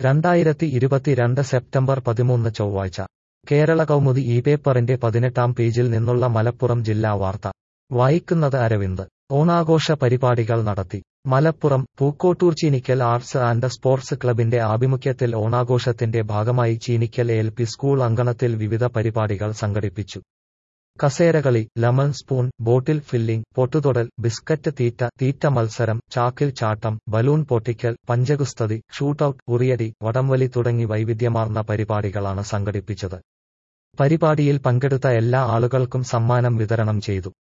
രണ്ടായിരത്തി ഇരുപത്തിരണ്ട് സെപ്റ്റംബർ പതിമൂന്ന് ചൊവ്വാഴ്ച കേരള കൗമുദി ഈ പേപ്പറിന്റെ പതിനെട്ടാം പേജിൽ നിന്നുള്ള മലപ്പുറം ജില്ലാ വാർത്ത വായിക്കുന്നത് അരവിന്ദ് ഓണാഘോഷ പരിപാടികൾ നടത്തി Malappuram Pookkottur Cheenikkal arts and sports ക്ലബിന്റെ ആഭിമുഖ്യത്തിൽ ഓണാഘോഷത്തിന്റെ ഭാഗമായി ചീനിക്കൽ എൽ പി സ്കൂൾ അങ്കണത്തിൽ വിവിധ പരിപാടികൾ സംഘടിപ്പിച്ചു കസേരകളി ലെമൺ സ്പൂൺ ബോട്ടിൽ ഫില്ലിംഗ് പൊട്ടുതൊടൽ ബിസ്ക്കറ്റ് തീറ്റ തീറ്റ മത്സരം ചാക്കിൽ ചാട്ടം ബലൂൺ പൊട്ടിക്കൽ പഞ്ചഗുസ്തതി ഷൂട്ടൌട്ട് ഉറിയടി വടംവലി തുടങ്ങി വൈവിധ്യമാർന്ന പരിപാടികളാണ് സംഘടിപ്പിച്ചത് പരിപാടിയിൽ പങ്കെടുത്ത എല്ലാ ആളുകൾക്കും സമ്മാനം വിതരണം ചെയ്തു